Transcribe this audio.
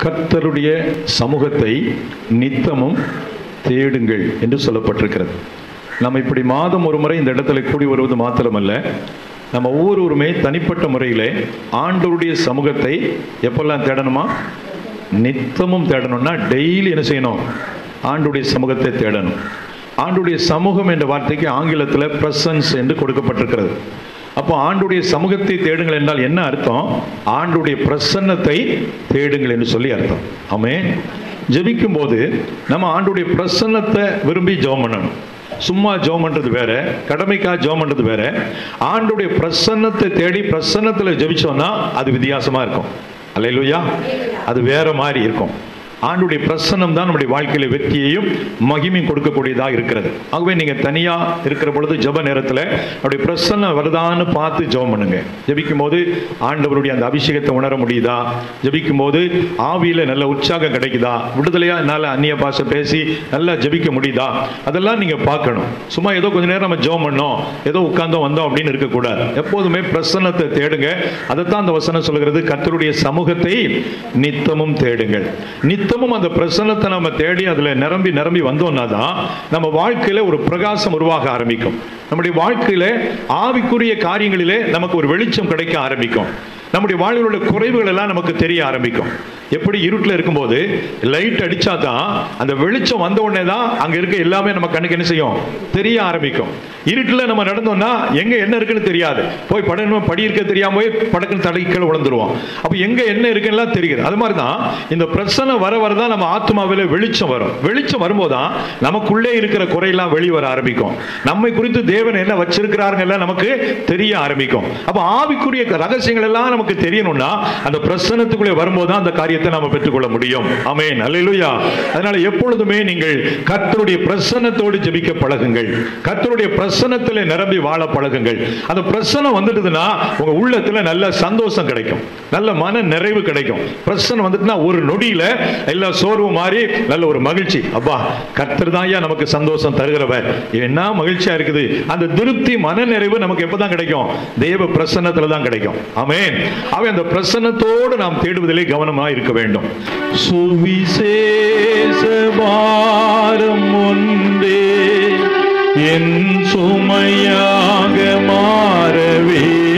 கர்த்தருடைய சமூகத்தை நித்தமும் தேடுங்கள் என்று சொல்லப்பட்டிருக்கிறது நம்ம இப்படி மாதம் ஒரு முறை இந்த இடத்துல கூடி வருவது மாத்திரமல்ல நம்ம ஒவ்வொருவருமே தனிப்பட்ட முறையில் ஆண்டவருடைய சமூகத்தை எப்பெல்லாம் தேடணுமா நித்தமும் தேடணும்னா டெய்லி என்ன செய்யணும் ஆண்டுடைய சமூகத்தை தேடணும் ஆண்டுடைய சமூகம் என்ற வார்த்தைக்கு ஆங்கிலத்தில் பிரசன்ஸ் என்று கொடுக்கப்பட்டிருக்கிறது அப்போ ஆண்டுடைய சமூகத்தை தேடுங்கள் என்றால் என்ன அர்த்தம் ஆண்டுடைய பிரசன்னத்தை தேடுங்கள் என்று சொல்லி அர்த்தம் ஆமே ஜெபிக்கும் போது நம்ம ஆண்டுடைய பிரசன்னத்தை விரும்பி ஜெபம் பண்ணணும் சும்மா ஜெபம் பண்றது வேற கடமைக்காக ஜெபம் பண்றது வேற ஆண்டுடைய பிரசன்னத்தை தேடி பிரசன்னத்தில் ஜெபிச்சோம்னா அது வித்தியாசமா இருக்கும் அல்லையா அது வேற மாதிரி இருக்கும் ஆண்டுடைய பிரசன்னம் தான் நம்முடைய வாழ்க்கையில வெற்றியையும் மகிமையும் கொடுக்கக்கூடியதாக இருக்கிறது ஆகவே நீங்க தனியா இருக்கிற பொழுது ஜெப நேரத்தில் அப்படி பிரசன்னம் வருதான்னு பார்த்து ஜெபம் பண்ணுங்க ஜெபிக்கும் போது ஆண்டவருடைய அந்த அபிஷேகத்தை உணர முடியுதா ஜெபிக்கும் போது ஆவியில நல்ல உற்சாகம் கிடைக்குதா விடுதலையா என்னால அந்நிய பாஷை பேசி நல்லா ஜெபிக்க முடியுதா அதெல்லாம் நீங்க பார்க்கணும் சும்மா ஏதோ கொஞ்ச நேரம் நம்ம ஜெபம் பண்ணோம் ஏதோ உட்கார்ந்தோம் வந்தோம் அப்படின்னு இருக்கக்கூடாது எப்போதுமே பிரசன்னத்தை தேடுங்க அதைத்தான் அந்த வசனம் சொல்கிறது கர்த்தருடைய சமூகத்தை நித்தமும் தேடுங்கள் நித்தமும் அந்த பிரசன்னத்தை நம்ம தேடி அதுல நிரம்பி நிரம்பி வந்தோம்னா தான் நம்ம வாழ்க்கையில ஒரு பிரகாசம் உருவாக ஆரம்பிக்கும் நம்முடைய வாழ்க்கையில ஆவிக்குரிய காரியங்களிலே நமக்கு ஒரு வெளிச்சம் கிடைக்க ஆரம்பிக்கும் நம்முடைய வாழ்வில் உள்ள குறைவுகள் எல்லாம் நமக்கு தெரிய ஆரம்பிக்கும் எப்படி இருட்டில் இருக்கும்போது லைட் அடிச்சா தான் அந்த வெளிச்சம் வந்த உடனே தான் அங்க இருக்க எல்லாமே நம்ம கண்ணுக்கு என்ன செய்யும் தெரிய ஆரம்பிக்கும் இருட்டில் நம்ம நடந்தோம்னா எங்க என்ன இருக்குன்னு தெரியாது போய் படணும் படி இருக்க தெரியாம போய் படக்குன்னு தடை கீழே விழுந்துருவோம் அப்போ எங்க என்ன இருக்குன்னு தெரியுது அது மாதிரி தான் இந்த பிரச்சனை வர வர தான் நம்ம ஆத்மாவில் வெளிச்சம் வரும் வெளிச்சம் வரும்போது தான் நமக்குள்ளே இருக்கிற குறையெல்லாம் வெளியே வர ஆரம்பிக்கும் நம்மை குறித்து தேவன் என்ன வச்சிருக்கிறாருங்க எல்லாம் நமக்கு தெரிய ஆரம்பிக்கும் அப்போ ஆவிக்குரிய ரகசியங்கள் எல்லாம் நமக்கு தெரியணும்னா அந்த பிரசனத்துக்குள்ளே வரும்போது தான் அந்த காரியத்தை நாம பெற்றுக்கொள்ள முடியும் ஆமென் அல்லேலூயா அதனால எப்பொழுதுமே நீங்கள் கர்த்தருடைய பிரசன்னத்தோடு ஜெபிக்க பழகுங்கள் கர்த்தருடைய பிரசன்னத்தில் நிரம்பி வாழ பழகுங்கள் அந்த பிரசனம் வந்துட்டுதுன்னா உங்க உள்ளத்துல நல்ல சந்தோஷம் கிடைக்கும் நல்ல மன நிறைவு கிடைக்கும் பிரசனம் வந்துட்டுனா ஒரு நொடியில எல்லா சோர்வு மாறி நல்ல ஒரு மகிழ்ச்சி அப்பா கர்த்தர் தான் நமக்கு சந்தோஷம் தருகிறவர் என்ன மகிழ்ச்சியா இருக்குது அந்த திருப்தி மன நிறைவு நமக்கு எப்பதான் கிடைக்கும் தேவ பிரசன்னத்துல தான் கிடைக்கும் ஆமென் அவை அந்த பிரசன்னத்தோடு நாம் தேடுவதிலே கவனமா இருக்க வேண்டும் சுவிசேஷ பாரம் ஒன்றே என் சுமையாக மாறவே